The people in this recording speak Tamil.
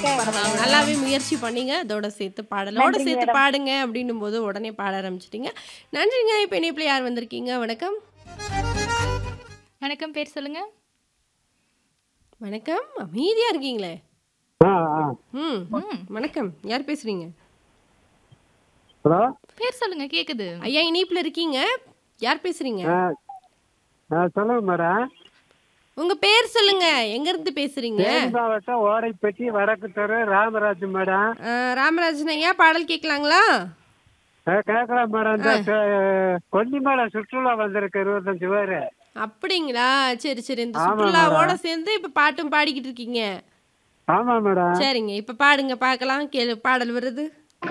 இருக்கேன் பரவாயில்ல நல்லாவே முயற்சி பண்ணீங்க அதோட சேர்த்து பாடலோட நன்றி சேர்த்து மேடம். பாடுங்க அப்படின்னும் போது உடனே பாட ஆரம்பிச்சிட்டீங்க நன்றிங்க இப்போ இணைப்பில் யார் வந்திருக்கீங்க வணக்கம் வணக்கம் பேர் சொல்லுங்க வணக்கம் அமைதியா இருக்கீங்களே ஆ ஆ ம் ம் வணக்கம் யார் பேசுறீங்க ஹலோ பேர் சொல்லுங்க கேக்குது ஐயா இணைப்பில் இருக்கீங்க யார் பேசுறீங்க ஆ ஆ சொல்லுங்க மேடம் உங்க பேர் சொல்லுங்க எங்க இருந்து பேசுறீங்க தேனி மாவட்டம் ஓடைப்பட்டி வடக்கு தெரு ராமராஜ் மேடம் அஹ், ராமராஜன் ஐயா பாடல் கேட்கலாங்களா ஆ, கேட்கலாம் மேடம் இந்த ச- கொல்லிமலை சுற்றுலா வந்திருக்கு இருபத்தஞ்சு பேர் அப்படிங்களா சரி சரி இந்த ஆமா, சுற்றுலாவோட சேர்ந்து இப்ப பாட்டும் பாடிக்கிட்டு இருக்கீங்க ஆமாம் மேடம் சரிங்க இப்ப பாடுங்க பார்க்கலாம் கேளு பாடல் வருது